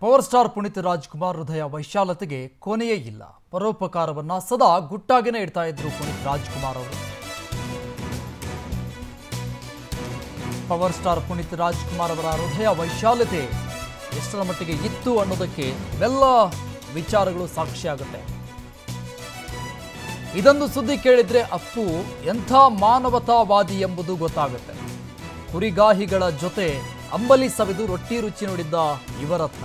power star Puneeth Rajkumar ಹೃದಯ ವೈಶಾಲತೆಗೆ ಕೊನೆಯೇ ಇಲ್ಲ ಪರೋಪಕಾರವನ್ನ ಸದಾ ಗುಟ್ಟಾಗಿನೇ ಇಡ್ತಾ ಇದ್ರು ಪುನೀತ್ ರಾಜ್ಕುಮಾರ್ ಅವರು ಪವರ್ ಸ್ಟಾರ್ ಪುನೀತ್ ರಾಜ್ಕುಮಾರ್ ಅವರ ಹೃದಯ ವೈಶಾಲ್ಯತೆ ಎಷ್ಟರ ಮಟ್ಟಿಗೆ ಇತ್ತು ಅನ್ನೋದಕ್ಕೆ ಇವೆಲ್ಲ ವಿಚಾರಗಳು ಸಾಕ್ಷಿಯಾಗುತ್ತೆ ಇದೊಂದು ಸುದ್ದಿ ಕೇಳಿದ್ರೆ ಅಪ್ಪು ಎಂಥ ಮಾನವತಾವಾದಿ ಎಂಬುದು ಗೊತ್ತಾಗುತ್ತೆ ಕುರಿಗಾಹಿಗಳ ಜೊತೆ ಅಂಬಲಿ ಸವಿದು ರೊಟ್ಟಿ ರುಚಿ ನೋಡಿದ್ದ ಯುವರತ್ನ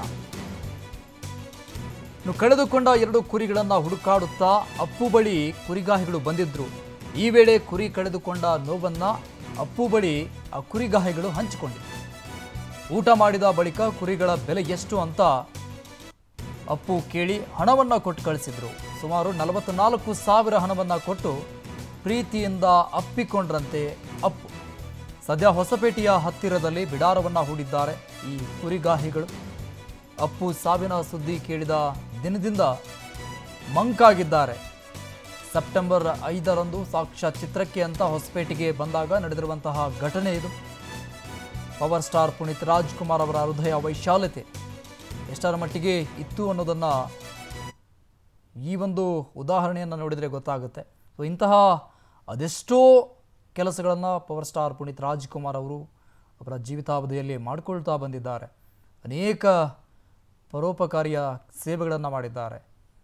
ಇನ್ನು ಕಳೆದುಕೊಂಡ ಎರಡು ಕುರಿಗಳನ್ನ ಹುಡುಕಾಡುತ್ತಾ ಅಪ್ಪು ಬಳಿ ಕುರಿಗಾಹಿಗಳು ಬಂದಿದ್ರು ಈ ವೇಳೆ ಕುರಿ ಕಳೆದುಕೊಂಡ ನೋವನ್ನ ಅಪ್ಪು ಬಳಿ ಆ ಕುರಿಗಾಹಿಗಳು ಹಂಚಿಕೊಂಡಿದ್ರು ಊಟ ಮಾಡಿದ ಬಳಿಕ ಕುರಿಗಳ ಬೆಲೆ ಎಷ್ಟು ಅಂತ ಅಪ್ಪು ಕೇಳಿ ಹಣವನ್ನ ಕೊಟ್ಟು ಕಳಿಸಿದ್ರು ಸುಮಾರು ನಲವತ್ನಾಲ್ಕು ಸಾವಿರ ಹಣವನ್ನ ಕೊಟ್ಟು ಪ್ರೀತಿಯಿಂದ ಅಪ್ಪಿಕೊಂಡ್ರಂತೆ ಅಪ್ಪು ಸದ್ಯ ಹೊಸಪೇಟೆಯ ಹತ್ತಿರದಲ್ಲಿ ಬಿಡಾರವನ್ನ ಹೂಡಿದ್ದಾರೆ ಈ ಕುರಿಗಾಹಿಗಳು ಅಪ್ಪು ಸಾವಿನ ಸುದ್ದಿ ಕೇಳಿದ ದಿನದಿಂದ ಮಂಕಾಗಿದ್ದಾರೆ ಸೆಪ್ಟೆಂಬರ್ ಐದರಂದು ಸಾಕ್ಷಾತ್ ಚಿತ್ರಕ್ಕೆ ಅಂತ ಹೊಸಪೇಟೆಗೆ ಬಂದಾಗ ನಡೆದಿರುವಂತಹ ಘಟನೆ ಇದು ಪವರ್ ಸ್ಟಾರ್ ಪುನೀತ್ ರಾಜ್ಕುಮಾರ್ ಅವರ ಹೃದಯ ವೈಶಾಲ್ಯತೆ ಎಷ್ಟರ ಮಟ್ಟಿಗೆ ಇತ್ತು ಅನ್ನೋದನ್ನು ಈ ಒಂದು ಉದಾಹರಣೆಯನ್ನು ನೋಡಿದರೆ ಗೊತ್ತಾಗುತ್ತೆ ಸೊ ಇಂತಹ ಅದೆಷ್ಟೋ ಕೆಲಸಗಳನ್ನು ಪವರ್ ಸ್ಟಾರ್ ಪುನೀತ್ ರಾಜ್ಕುಮಾರ್ ಅವರು ಅವರ ಜೀವಿತಾವಧಿಯಲ್ಲಿ ಮಾಡಿಕೊಳ್ತಾ ಬಂದಿದ್ದಾರೆ ಅನೇಕ ಪರೋಪಕಾರಿಯ ಸೇವೆಗಳನ್ನು ಮಾಡಿದ್ದಾರೆ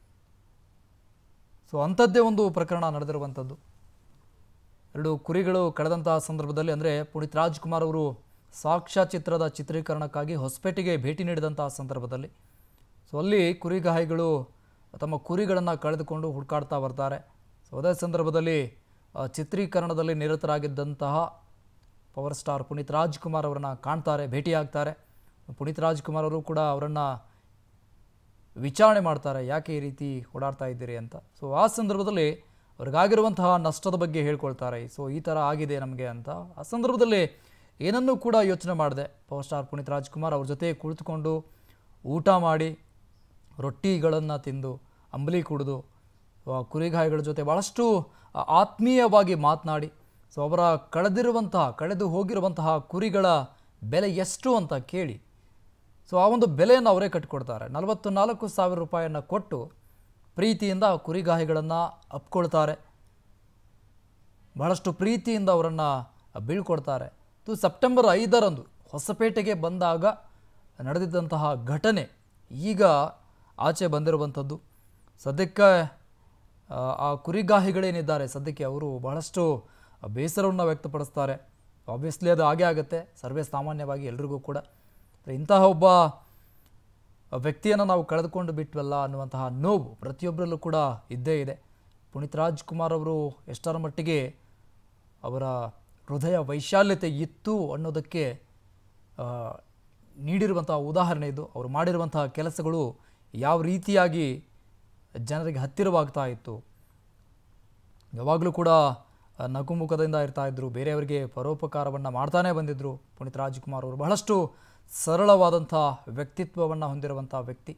ಸೊ ಅಂಥದ್ದೇ ಒಂದು ಪ್ರಕರಣ ನಡೆದಿರುವಂಥದ್ದು ಎರಡು ಕುರಿಗಳು ಕಳೆದಂತಹ ಸಂದರ್ಭದಲ್ಲಿ ಅಂದರೆ ಪುನೀತ್ ರಾಜ್ಕುಮಾರ್ ಅವರು ಸಾಕ್ಷ್ಯ ಚಿತ್ರದ ಚಿತ್ರೀಕರಣಕ್ಕಾಗಿ ಹೊಸಪೇಟೆಗೆ ಭೇಟಿ ನೀಡಿದಂತಹ ಸಂದರ್ಭದಲ್ಲಿ ಸೊ ಅಲ್ಲಿ ಕುರಿಗಾಹಿಗಳು ತಮ್ಮ ಕುರಿಗಳನ್ನು ಕಳೆದುಕೊಂಡು ಹುಡುಕಾಡ್ತಾ ಬರ್ತಾರೆ ಸೊ ಅದೇ ಸಂದರ್ಭದಲ್ಲಿ ಆ, ಚಿತ್ರೀಕರಣದಲ್ಲಿ ನಿರತರಾಗಿದ್ದಂತಹ ಪವರ್ ಸ್ಟಾರ್ ಪುನೀತ್ ರಾಜ್ಕುಮಾರ್ ಅವರನ್ನು ಕಾಣ್ತಾರೆ ಭೇಟಿಯಾಗ್ತಾರೆ ಪುನೀತ್ ರಾಜ್ಕುಮಾರ್ ಅವರು ಕೂಡ ಅವರನ್ನು ವಿಚಾರಣೆ ಮಾಡ್ತಾರೆ ಯಾಕೆ ಈ ರೀತಿ ಓಡಾಡ್ತಾ ಇದ್ದೀರಿ ಅಂತ ಸೊ ಆ ಸಂದರ್ಭದಲ್ಲಿ ಅವ್ರಿಗಾಗಿರುವಂತಹ ನಷ್ಟದ ಬಗ್ಗೆ ಹೇಳ್ಕೊಳ್ತಾರೆ ಸೊ ಈ ಥರ ಆಗಿದೆ ನಮಗೆ ಅಂತ ಆ ಸಂದರ್ಭದಲ್ಲಿ ಏನನ್ನೂ ಕೂಡ ಯೋಚನೆ ಮಾಡಿದೆ ಪವರ್ ಸ್ಟಾರ್ ಪುನೀತ್ ರಾಜ್ಕುಮಾರ್ ಅವ್ರ ಜೊತೆ ಕುಳಿತುಕೊಂಡು ಊಟ ಮಾಡಿ ರೊಟ್ಟಿಗಳನ್ನು ತಿಂದು ಅಂಬಲಿ ಕುಡಿದು ಆ ಕುರಿಗಾಯಿಗಳ ಜೊತೆ ಭಾಳಷ್ಟು ಆ, ಆತ್ಮೀಯವಾಗಿ ಮಾತನಾಡಿ ಸೊ ಅವರ ಕಳೆದಿರುವಂತಹ ಕಳೆದು ಹೋಗಿರುವಂತಹ ಕುರಿಗಳ ಬೆಲೆ ಎಷ್ಟು ಅಂತ ಕೇಳಿ ಸೊ ಆ ಒಂದು ಬೆಲೆಯನ್ನು ಅವರೇ ಕಟ್ಟಿಕೊಡ್ತಾರೆ ನಲವತ್ತು ನಾಲ್ಕು ಸಾವಿರ ರೂಪಾಯಿಯನ್ನು ಕೊಟ್ಟು ಪ್ರೀತಿಯಿಂದ ಆ ಕುರಿಗಾಹಿಗಳನ್ನು ಅಪ್ಕೊಳ್ತಾರೆ ಬಹಳಷ್ಟು ಪ್ರೀತಿಯಿಂದ ಅವರನ್ನು ಬೀಳ್ಕೊಡ್ತಾರೆ ಇದು ಸೆಪ್ಟೆಂಬರ್ ಐದರಂದು ಹೊಸಪೇಟೆಗೆ ಬಂದಾಗ ನಡೆದಿದ್ದಂತಹ ಘಟನೆ ಈಗ ಆಚೆ ಬಂದಿರುವಂಥದ್ದು ಸದ್ಯಕ್ಕೆ ಆ, ಆ ಕುರಿಗಾಹಿಗಳೇನಿದ್ದಾರೆ ಸದ್ಯಕ್ಕೆ ಅವರು ಬಹಳಷ್ಟು ಬೇಸರವನ್ನು ವ್ಯಕ್ತಪಡಿಸ್ತಾರೆ ಆಬ್ವಿಯಸ್ಲಿ ಅದು ಹಾಗೇ ಆಗುತ್ತೆ ಸರ್ವೇ ಸಾಮಾನ್ಯವಾಗಿ ಎಲ್ರಿಗೂ ಕೂಡ ಇಂತಹ ಒಬ್ಬ ವ್ಯಕ್ತಿಯನ್ನು ನಾವು ಕಳೆದುಕೊಂಡು ಬಿಟ್ವಲ್ಲ ಅನ್ನುವಂತಹ ನೋವು ಪ್ರತಿಯೊಬ್ಬರಲ್ಲೂ ಕೂಡ ಇದ್ದೇ ಇದೆ ಪುನೀತ್ ರಾಜ್ಕುಮಾರ್ ಅವರು ಎಷ್ಟರ ಮಟ್ಟಿಗೆ ಅವರ ಹೃದಯ ವೈಶಾಲ್ಯತೆ ಇತ್ತು ಅನ್ನೋದಕ್ಕೆ ಆ, ನೀಡಿರುವಂತಹ ಉದಾಹರಣೆ ಇದು ಅವರು ಮಾಡಿರುವಂತಹ ಕೆಲಸಗಳು ಯಾವ ರೀತಿಯಾಗಿ ಜನರಿಗೆ ಹತ್ತಿರವಾಗ್ತಾ ಇತ್ತು ಯಾವಾಗಲೂ ಕೂಡ ಆ, ನಗುಮುಖದಿಂದ ಇರ್ತಾ ಇದ್ರು ಬೇರೆಯವರಿಗೆ ಪರೋಪಕಾರವನ್ನು ಮಾಡ್ತಾನೇ ಬಂದಿದ್ದರು ಪುನೀತ್ ರಾಜ್ಕುಮಾರ್ ಅವರು ಬಹಳಷ್ಟು ಸರಳವಾದಂಥ ವ್ಯಕ್ತಿತ್ವವನ್ನು ಹೊಂದಿರುವಂಥ ವ್ಯಕ್ತಿ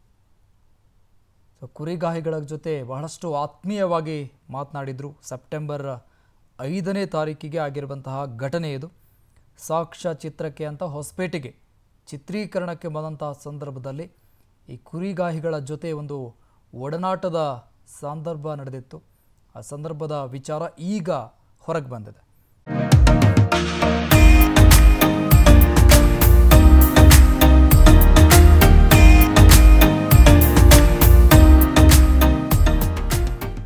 ಸೊ ಕುರಿಗಾಹಿಗಳ ಜೊತೆ ಬಹಳಷ್ಟು ಆತ್ಮೀಯವಾಗಿ ಮಾತನಾಡಿದರು ಸೆಪ್ಟೆಂಬರ್ ಐದನೇ ತಾರೀಕಿಗೆ ಆಗಿರುವಂತಹ ಘಟನೆ ಇದು ಸಾಕ್ಷ್ಯ ಚಿತ್ರಕ್ಕೆ ಅಂತ ಹೊಸಪೇಟೆಗೆ ಚಿತ್ರೀಕರಣಕ್ಕೆ ಬಂದಂತಹ ಸಂದರ್ಭದಲ್ಲಿ ಈ ಕುರಿಗಾಹಿಗಳ ಜೊತೆ ಒಂದು ಒಡನಾಟದ ಸಂದರ್ಭ ನಡೆದಿತ್ತು ಆ ಸಂದರ್ಭದ ವಿಚಾರ ಈಗ ಹೊರಗೆ ಬಂದಿದೆ